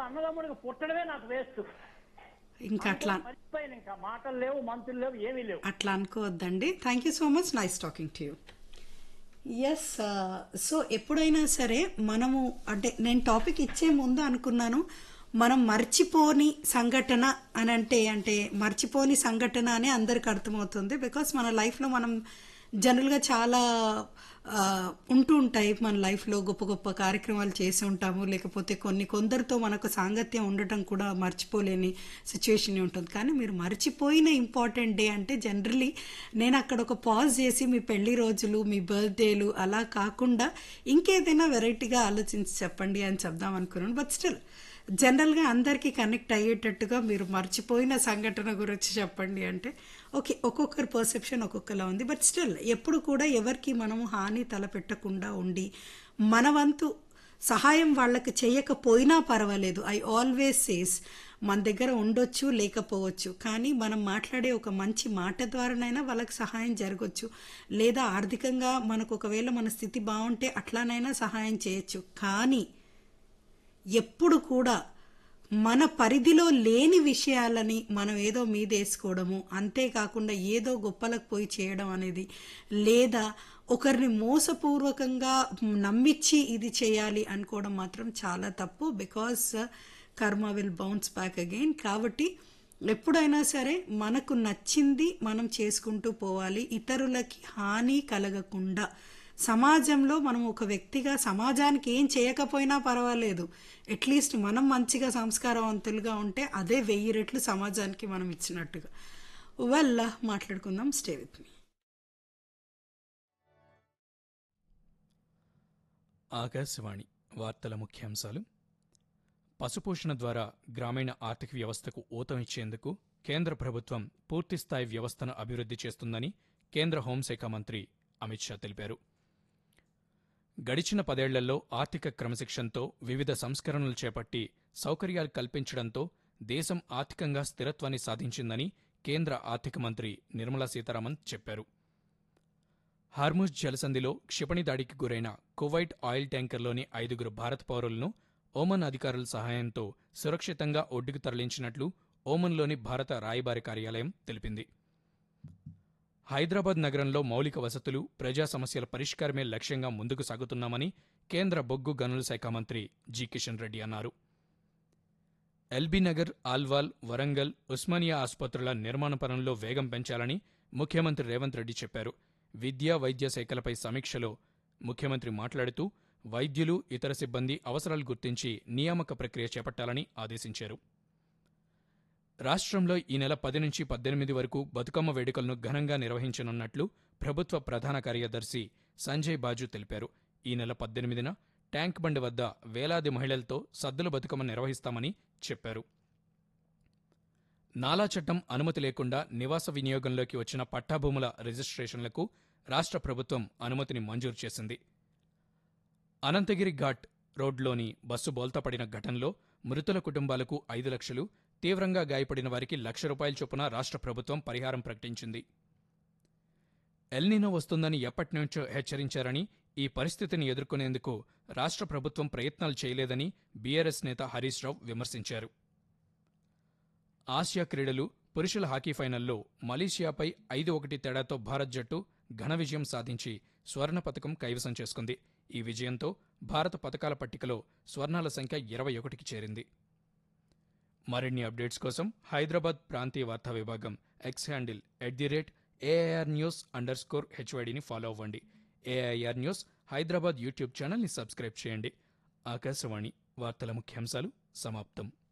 అన్నదమ్ముడికి పుట్టడమే నాకు వేస్ట్ ఇంకా అట్లా మర్చిపోయాను ఇంకా మాటలు లేవు మంతులు లేవు ఏమీ లేవు అట్లా అనుకోవద్దండి thank you so much nice talking to you yes so ఎప్పుడైనా సరే మనము అంటే నేను టాపిక్ ఇచ్చే ముందు అనుకున్నాను మనం మర్చిపోని సంఘటన అని అంటే అంటే మర్చిపోని సంఘటన అని అందరికి అర్థమవుతుంది బికాస్ మన లైఫ్లో మనం జనరల్గా చాలా ఆ, ఉంటూ ఉంటాయి మన లైఫ్లో గొప్ప గొప్ప కార్యక్రమాలు చేసి ఉంటాము లేకపోతే కొన్ని కొందరితో మనకు సాంగత్యం ఉండటం కూడా మర్చిపోలేని సిచ్యువేషన్ ఉంటుంది కానీ మీరు మర్చిపోయిన ఇంపార్టెంట్ డే అంటే జనరలీ నేను అక్కడ ఒక పాజ్ చేసి మీ పెళ్లి రోజులు మీ బర్త్డేలు అలా కాకుండా ఇంకేదైనా వెరైటీగా ఆలోచించి చెప్పండి అని చెప్దాం అనుకున్నాను బట్ స్టిల్ జనరల్గా అందరికీ కనెక్ట్ అయ్యేటట్టుగా మీరు మర్చిపోయిన సంఘటన గురించి చెప్పండి అంటే ఓకే ఒక్కొక్కరి పర్సెప్షన్ ఒక్కొక్కలా ఉంది బట్ స్టిల్ ఎప్పుడు కూడా ఎవరికి మనము హాని తలపెట్టకుండా ఉండి మన వంతు సహాయం వాళ్ళకి చేయకపోయినా పర్వాలేదు ఐ ఆల్వేస్ సేస్ మన దగ్గర ఉండొచ్చు లేకపోవచ్చు కానీ మనం మాట్లాడే ఒక మంచి మాట ద్వారానైనా వాళ్ళకి సహాయం జరగవచ్చు లేదా ఆర్థికంగా మనకు ఒకవేళ మన స్థితి బాగుంటే అట్లానైనా సహాయం చేయొచ్చు కానీ ఎప్పుడు కూడా మన పరిధిలో లేని విషయాలని మనం ఏదో మీదేసుకోవడము అంతేకాకుండా ఏదో గొప్పలకు పోయి చేయడం అనేది లేదా ఒకరిని మోసపూర్వకంగా నమ్మిచ్చి ఇది చేయాలి అనుకోవడం మాత్రం చాలా తప్పు బికాస్ కర్మ విల్ బౌన్స్ బ్యాక్ అగైన్ కాబట్టి ఎప్పుడైనా సరే మనకు నచ్చింది మనం చేసుకుంటూ పోవాలి ఇతరులకి హాని కలగకుండా సమాజంలో మనం ఒక వ్యక్తిగా సమాజానికి ఏం చేయకపోయినా పర్వాలేదు అట్లీస్ట్ మనం మంచిగా సంస్కారవంతులుగా ఉంటే అదే వెయ్యి రెట్లు సమాజానికి మనం ఇచ్చినట్టుగా వెల్ మాట్లాడుకుందాం స్టే విత్ మీ ఆకాశవాణి వార్తల ముఖ్యాంశాలు పశుపోషణ ద్వారా గ్రామీణ ఆర్థిక వ్యవస్థకు ఊతం ఇచ్చేందుకు కేంద్ర ప్రభుత్వం పూర్తిస్థాయి వ్యవస్థను అభివృద్ధి చేస్తుందని కేంద్ర హోంశాఖ మంత్రి అమిత్ షా తెలిపారు గడిచిన పదేళ్లలో ఆర్థిక క్రమశిక్షణతో వివిధ సంస్కరణలు చేపట్టి సౌకర్యాలు కల్పించడంతో దేశం ఆర్థికంగా స్థిరత్వాన్ని సాధించిందని కేంద్ర ఆర్థిక మంత్రి నిర్మలా సీతారామన్ చెప్పారు హార్ముజ్ జలసంధిలో క్షిపణి దాడికి గురైన కువైట్ ఆయిల్ ట్యాంకర్లోని ఐదుగురు భారత పౌరులను ఓమన్ అధికారుల సహాయంతో సురక్షితంగా ఒడ్డుకు తరలించినట్లు ఓమన్లోని భారత రాయబారి కార్యాలయం తెలిపింది హైదరాబాద్ నగరంలో మౌలిక వసతులు ప్రజా సమస్యల పరిష్కారమే లక్ష్యంగా ముందుకు సాగుతున్నామని కేంద్ర బొగ్గు గనుల శాఖ మంత్రి జి కిషన్ రెడ్డి అన్నారు ఎల్బీ నగర్ ఆల్వాల్ వరంగల్ ఉస్మానియా ఆసుపత్రుల నిర్మాణ పనుల్లో వేగం పెంచాలని ముఖ్యమంత్రి రేవంత్ రెడ్డి చెప్పారు విద్యా వైద్య శాఖలపై సమీక్షలో ముఖ్యమంత్రి మాట్లాడుతూ వైద్యులు ఇతర సిబ్బంది అవసరాలు గుర్తించి నియామక ప్రక్రియ చేపట్టాలని ఆదేశించారు రాష్ట్రంలో ఈ నెల పది నుంచి పద్దెనిమిది వరకు బతుకమ్మ వేడుకలను ఘనంగా నిర్వహించనున్నట్లు ప్రభుత్వ ప్రధాన కార్యదర్శి సంజయ్ బాజు తెలిపారు ఈ నెల పద్దెనిమిదిన ట్యాంక్ బండ్ వద్ద వేలాది మహిళలతో సద్దుల బతుకమ్మ నిర్వహిస్తామని చెప్పారు నాలా చట్టం అనుమతి లేకుండా నివాస వినియోగంలోకి వచ్చిన పట్టాభూముల రిజిస్ట్రేషన్లకు రాష్ట్ర ప్రభుత్వం అనుమతిని మంజూరు చేసింది అనంతగిరి ఘాట్ రోడ్లోని బస్సు బోల్తాపడిన ఘటనలో మృతుల కుటుంబాలకు ఐదు లక్షలు తీవ్రంగా గాయపడిన వారికి లక్ష రూపాయల చొప్పున రాష్ట్ర ప్రభుత్వం పరిహారం ప్రకటించింది ఎల్నినో వస్తుందని ఎప్పటినుంచో హెచ్చరించారని ఈ పరిస్థితిని ఎదుర్కొనేందుకు రాష్ట్ర ప్రభుత్వం ప్రయత్నాలు చేయలేదని బీఆర్ఎస్ నేత హరీష్ రావు విమర్శించారు ఆసియా క్రీడలు పురుషుల హాకీ ఫైనల్లో మలేషియాపై ఐదు ఒకటి తేడాతో భారత్ జట్టు ఘన విజయం సాధించి స్వర్ణ పథకం కైవసం చేసుకుంది ఈ విజయంతో భారత పథకాల పట్టికలో స్వర్ణాల సంఖ్య ఇరవై ఒకటికి చేరింది మరిన్ని అప్డేట్స్ కోసం హైదరాబాద్ ప్రాంతీయ వార్తా విభాగం X handle at the rate AIR news underscore స్కోర్ హెచ్వైడిని ఫాలో అవ్వండి ఏఐఆర్ న్యూస్ హైదరాబాద్ యూట్యూబ్ ఛానల్ని సబ్స్క్రైబ్ చేయండి ఆకాశవాణి వార్తల ముఖ్యాంశాలు సమాప్తం